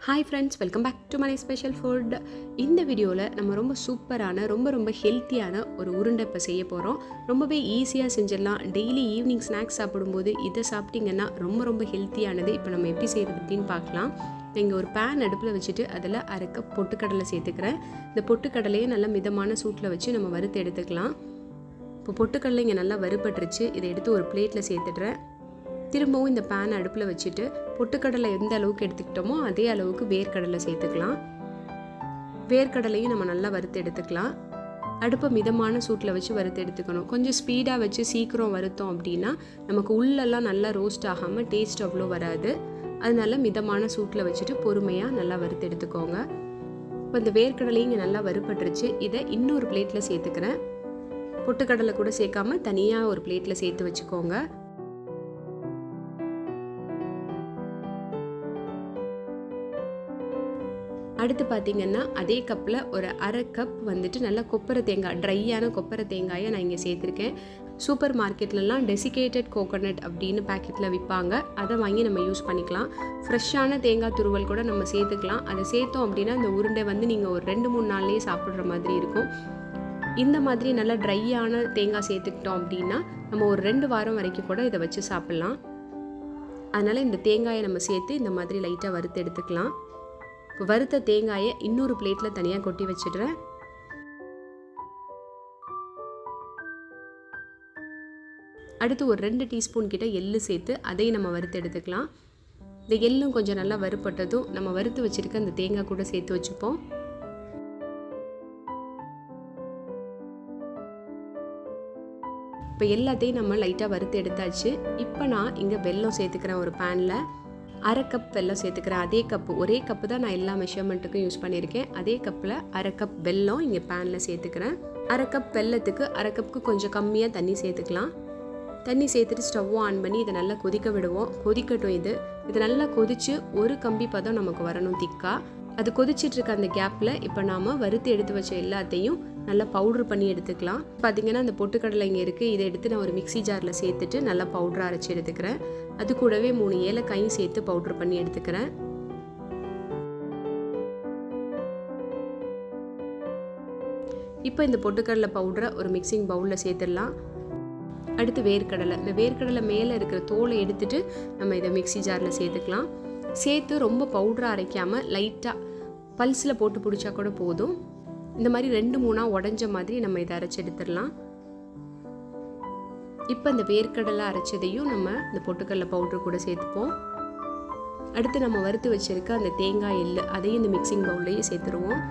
hi friends welcome back to மனை special food இந்த வீடியோவில் நம்ம ரொம்ப சூப்பரான ரொம்ப ரொம்ப ஹெல்த்தியான ஒரு உருண்டை இப்போ செய்ய போகிறோம் ரொம்பவே ஈஸியாக செஞ்சிடலாம் டெய்லி ஈவினிங் ஸ்நாக்ஸ் சாப்பிடும்போது இதை சாப்பிட்டிங்கன்னா ரொம்ப ரொம்ப ஹெல்த்தியானது இப்போ நம்ம எப்படி செய்கிறது அப்படின்னு பார்க்கலாம் இங்கே ஒரு பேன் அடுப்பில் வச்சுட்டு அதில் அரை கப் பொட்டுக்கடலை சேர்த்துக்கிறேன் இந்த பொட்டுக்கடலையை நல்லா மிதமான சூட்டில் வச்சு நம்ம வறுத்து எடுத்துக்கலாம் இப்போ பொட்டுக்கடலை இங்கே நல்லா வறுபட்டுருச்சு இதை எடுத்து ஒரு பிளேட்டில் சேர்த்துடுறேன் திரும்பவும் இந்த பேன் அடுப்பில் வச்சுட்டு பொட்டுக்கடலை எந்த அளவுக்கு எடுத்துக்கிட்டோமோ அதே அளவுக்கு வேர்க்கடலை சேர்த்துக்கலாம் வேர்க்கடலையும் நம்ம நல்லா வறுத்து எடுத்துக்கலாம் அடுப்பை மிதமான சூட்டில் வச்சு வறுத்து எடுத்துக்கணும் கொஞ்சம் ஸ்பீடாக வச்சு சீக்கிரம் வறுத்தோம் அப்படின்னா நமக்கு உள்ளெல்லாம் நல்லா ரோஸ்ட் ஆகாமல் டேஸ்ட் அவ்வளோ வராது அதனால மிதமான சூட்டில் வச்சுட்டு பொறுமையாக நல்லா வறுத்து எடுத்துக்கோங்க இப்போ இந்த வேர்க்கடலையும் இங்கே நல்லா வறுபட்டுருச்சு இதை இன்னொரு பிளேட்டில் சேர்த்துக்கிறேன் பொட்டுக்கடலை கூட சேர்க்காம தனியாக ஒரு பிளேட்டில் சேர்த்து வச்சுக்கோங்க அடுத்து பார்த்திங்கன்னா அதே கப்பில் ஒரு அரை கப் வந்துட்டு நல்லா கொப்பரை தேங்காய் ட்ரையான கொப்பரை தேங்காயை நான் இங்கே சேர்த்துருக்கேன் சூப்பர் மார்க்கெட்லலாம் டெசிகேட்டட் கோகோனட் அப்படின்னு பேக்கெட்டில் விற்பாங்க அதை வாங்கி நம்ம யூஸ் பண்ணிக்கலாம் ஃப்ரெஷ்ஷான தேங்காய் துருவல் கூட நம்ம சேர்த்துக்கலாம் அதை சேர்த்தோம் அப்படின்னா இந்த உருண்டை வந்து நீங்கள் ஒரு ரெண்டு மூணு நாள்லேயே சாப்பிட்ற மாதிரி இருக்கும் இந்த மாதிரி நல்லா ட்ரையான தேங்காய் சேர்த்துக்கிட்டோம் அப்படின்னா நம்ம ஒரு ரெண்டு வாரம் வரைக்கும் கூட இதை வச்சு சாப்பிட்லாம் அதனால் இந்த தேங்காயை நம்ம சேர்த்து இந்த மாதிரி லைட்டாக வறுத்து எடுத்துக்கலாம் இப்போ வறுத்த தேங்காயை இன்னொரு பிளேட்டில் தனியாக கொட்டி வச்சிடுறேன் அடுத்து ஒரு ரெண்டு டீஸ்பூன் கிட்ட எள்ளு சேர்த்து அதையும் நம்ம வறுத்து எடுத்துக்கலாம் இந்த எள்ளும் கொஞ்சம் நல்லா வறுப்பட்டதும் நம்ம வறுத்து வச்சுருக்க அந்த தேங்காய் கூட சேர்த்து வச்சுப்போம் இப்போ எல்லாத்தையும் நம்ம லைட்டாக வறுத்து எடுத்தாச்சு இப்போ நான் இங்கே வெல்லம் சேர்த்துக்கிறேன் ஒரு பேனில் அரை கப் வெல்லம் சேர்த்துக்கிறேன் அதே கப்பு ஒரே கப்பு தான் நான் எல்லா மெஷர்மெண்ட்டுக்கும் யூஸ் பண்ணியிருக்கேன் அதே கப்பில் அரை கப் வெல்லம் இங்கே பேனில் சேர்த்துக்கிறேன் அரை கப் வெல்லத்துக்கு அரை கப்புக்கு கொஞ்சம் கம்மியாக தண்ணி சேர்த்துக்கலாம் தண்ணி சேர்த்துட்டு ஸ்டவ்வும் ஆன் பண்ணி இதை நல்லா கொதிக்க விடுவோம் கொதிக்கட்டும் இது இது நல்லா கொதித்து ஒரு கம்பி பதம் நமக்கு வரணும் திக்காக அது கொதிச்சிட்ருக்க அந்த கேப்பில் இப்போ நாம் வறுத்து எடுத்து வச்ச எல்லாத்தையும் நல்லா பவுட்ரு பண்ணி எடுத்துக்கலாம் பார்த்திங்கன்னா அந்த பொட்டுக்கடலை இங்கே இருக்குது இதை எடுத்து நான் ஒரு மிக்சி ஜாரில் சேர்த்துட்டு நல்லா பவுட்ரு அரைச்சி எடுத்துக்கிறேன் அது கூடவே மூணு ஏலக்காயும் சேர்த்து பவுட்ரு பண்ணி எடுத்துக்கிறேன் இப்போ இந்த பொட்டுக்கடலை பவுடரை ஒரு மிக்சிங் பவுலில் சேர்த்துடலாம் அடுத்து வேர்க்கடலை இந்த வேர்க்கடலை மேலே இருக்கிற தோலை எடுத்துட்டு நம்ம இதை மிக்சி ஜாரில் சேர்த்துக்கலாம் சேர்த்து ரொம்ப பவுடராக அரைக்காமல் லைட்டாக பல்ஸில் போட்டு பிடிச்சா கூட போதும் இந்த மாதிரி ரெண்டு மூணாக உடஞ்ச மாதிரி நம்ம இதை அரைச்சி எடுத்துடலாம் இப்போ இந்த வேர்க்கடலை அரைச்சதையும் நம்ம இந்த பொட்டுக்கடலை பவுட்ரு கூட சேர்த்துப்போம் அடுத்து நம்ம வறுத்து வச்சிருக்க அந்த தேங்காய் எள்ளு அதையும் இந்த மிக்சிங் பவுல்லையே சேர்த்துருவோம்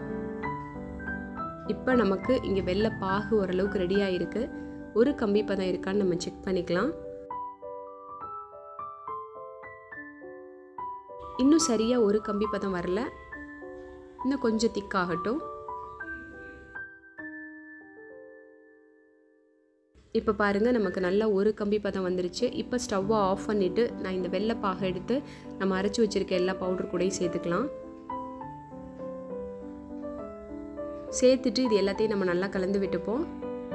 இப்போ நமக்கு இங்கே வெள்ளை பாகு ஓரளவுக்கு ரெடியாக இருக்குது ஒரு கம்பி பதம் இருக்கான்னு நம்ம செக் பண்ணிக்கலாம் இன்னும் சரியாக ஒரு கம்பி பதம் வரல இன்னும் கொஞ்சம் திக்காகட்டும் இப்போ பாருங்கள் நமக்கு நல்லா ஒரு கம்பி பதம் வந்துருச்சு இப்போ ஸ்டவ்வை ஆஃப் பண்ணிவிட்டு நான் இந்த வெள்ளைப்பாக எடுத்து நம்ம அரைச்சி வச்சுருக்க எல்லா பவுடர் கூடயும் சேர்த்துக்கலாம் சேர்த்துட்டு இது எல்லாத்தையும் நம்ம நல்லா கலந்து விட்டுப்போம்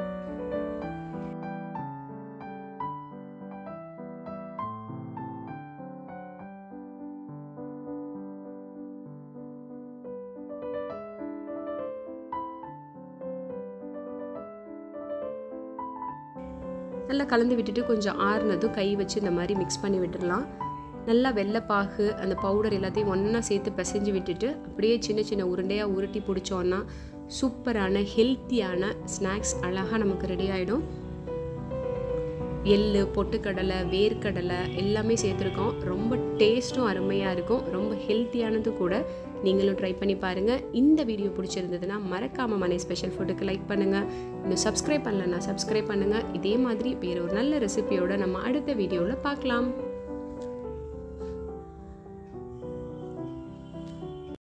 நல்லா கலந்து விட்டுட்டு கொஞ்சம் ஆறுனதும் கை வச்சு இந்த மாதிரி மிக்ஸ் பண்ணி விட்டுடலாம் நல்லா வெள்ளைப்பாகு அந்த பவுடர் எல்லாத்தையும் ஒன்றா சேர்த்து பிசைஞ்சு விட்டுட்டு அப்படியே சின்ன சின்ன உருண்டையாக உருட்டி பிடிச்சோன்னா சூப்பரான ஹெல்த்தியான ஸ்நாக்ஸ் அழகாக நமக்கு ரெடி ஆகிடும் எள்ளு பொட்டுக்கடலை வேர்க்கடலை எல்லாமே சேர்த்துருக்கோம் ரொம்ப டேஸ்ட்டும் அருமையாக இருக்கும் ரொம்ப ஹெல்த்தியானது கூட நீங்களும் ட்ரை பண்ணி பாருங்கள் இந்த வீடியோ பிடிச்சிருந்ததுன்னா மறக்காமல் மனை ஸ்பெஷல் ஃபுட்டுக்கு லைக் பண்ணுங்கள் இன்னும் சப்ஸ்கிரைப் பண்ணலன்னா சப்ஸ்கிரைப் பண்ணுங்கள் இதே மாதிரி வேறு ஒரு நல்ல ரெசிபியோட நம்ம அடுத்த வீடியோவில் பார்க்கலாம்